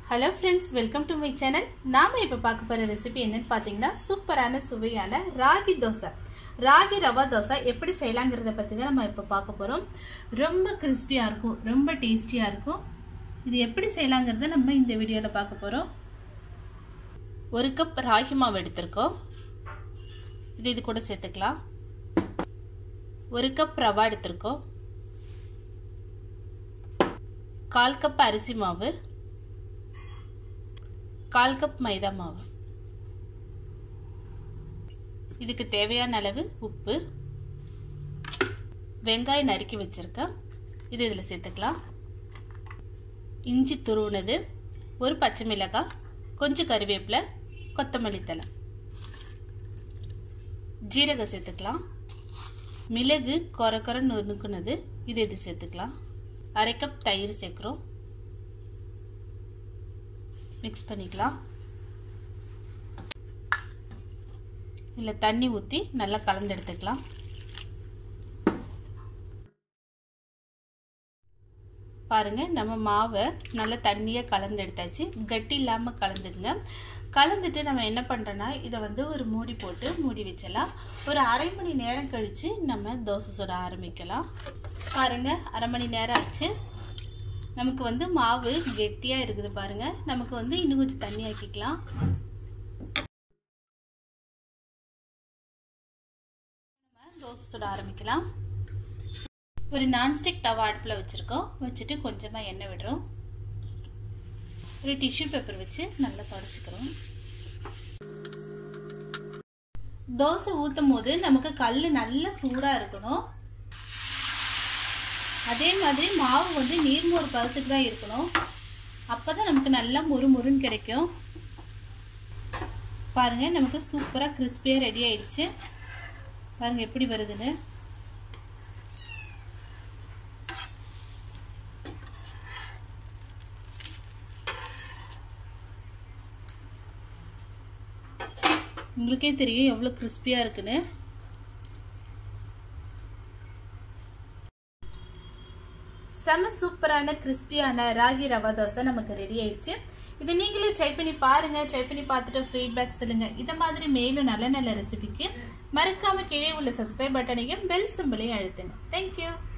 hello friends welcome to my channel நாம் இப்போ பார்க்க போகிற ரெசிபி என்னன்னு பார்த்தீங்கன்னா சூப்பரான சுவையான ராகி தோசை ராகி ரவா தோசை எப்படி செய்யலாங்கிறத பற்றி தான் நம்ம இப்போ பார்க்க போகிறோம் ரொம்ப கிறிஸ்பியாக இருக்கும் ரொம்ப டேஸ்டியாக இருக்கும் இது எப்படி செய்யலாங்கிறத நம்ம இந்த வீடியோவில் பார்க்க போகிறோம் ஒரு கப் ராகி மாவு எடுத்திருக்கோம் இது இது கூட சேர்த்துக்கலாம் ஒரு கப் ரவா எடுத்திருக்கோம் கால் கப் அரிசி மாவு கால் கப் மைதா மாவு இதுக்கு தேவையான அளவு உப்பு வெங்காயம் நறுக்கி வச்சுருக்கேன் இது இதில் சேர்த்துக்கலாம் இஞ்சி துருவுனது ஒரு பச்சை மிளகாய் கொஞ்சம் கருவேப்பிலை கொத்தமல்லி தலை ஜீரகம் சேர்த்துக்கலாம் மிளகு கொர கொர நுணுக்குனது இது இது சேர்த்துக்கலாம் அரை கப் தயிர் சேர்க்குறோம் மிக்ஸ் பண்ணிக்கலாம் இல்லை தண்ணி ஊற்றி நல்லா கலந்து எடுத்துக்கலாம் பாருங்கள் நம்ம மாவை நல்லா தண்ணியாக கலந்து எடுத்தாச்சு கட்டி இல்லாமல் கலந்துக்குங்க கலந்துட்டு நம்ம என்ன பண்ணுறோன்னா இதை வந்து ஒரு மூடி போட்டு மூடி வச்சலாம் ஒரு அரை மணி நேரம் கழித்து நம்ம தோசை சுட ஆரம்பிக்கலாம் பாருங்கள் அரை மணி நேரம் ஆச்சு நமக்கு வந்து மாவு கெட்டியாக இருக்குது பாருங்கள் நமக்கு வந்து இன்னும் கொஞ்சம் தண்ணி ஆக்கிக்கலாம் நம்ம தோசை சுட ஆரம்பிக்கலாம் ஒரு நான்ஸ்டிக் தவா அடுப்பில் வச்சுருக்கோம் வச்சுட்டு கொஞ்சமாக எண்ணெய் விடுறோம் ஒரு டிஷ்யூ பேப்பர் வச்சு நல்லா தொடச்சிக்கிறோம் தோசை ஊற்றும் போது நமக்கு கல் நல்லா சூடாக இருக்கணும் அதே மாதிரி மாவு வந்து நீர்மோர் பதத்துக்கு தான் இருக்கணும் அப்போ தான் நமக்கு நல்லா மொறு மொறுன்னு கிடைக்கும் பாருங்கள் நமக்கு சூப்பராக கிறிஸ்பியாக ரெடி ஆயிடுச்சு பாருங்கள் எப்படி வருதுன்னு உங்களுக்கே தெரியும் எவ்வளோ கிறிஸ்பியாக இருக்குன்னு செம சூப்பரான கிறிஸ்பியான ராகி ரவா தோசை நமக்கு ரெடி ஆயிடுச்சு இதை நீங்களே ட்ரை பண்ணி பாருங்கள் ட்ரை பண்ணி பார்த்துட்டு ஃபீட்பேக் சொல்லுங்கள் இதை மாதிரி மேலும் நல்ல நல்ல ரெசிபிக்கு மறக்காமல் கீழே உள்ள சப்ஸ்கிரைப் பட்டனையும் பெல் சிம்பிளையும் அழுத்துங்க தேங்க்யூ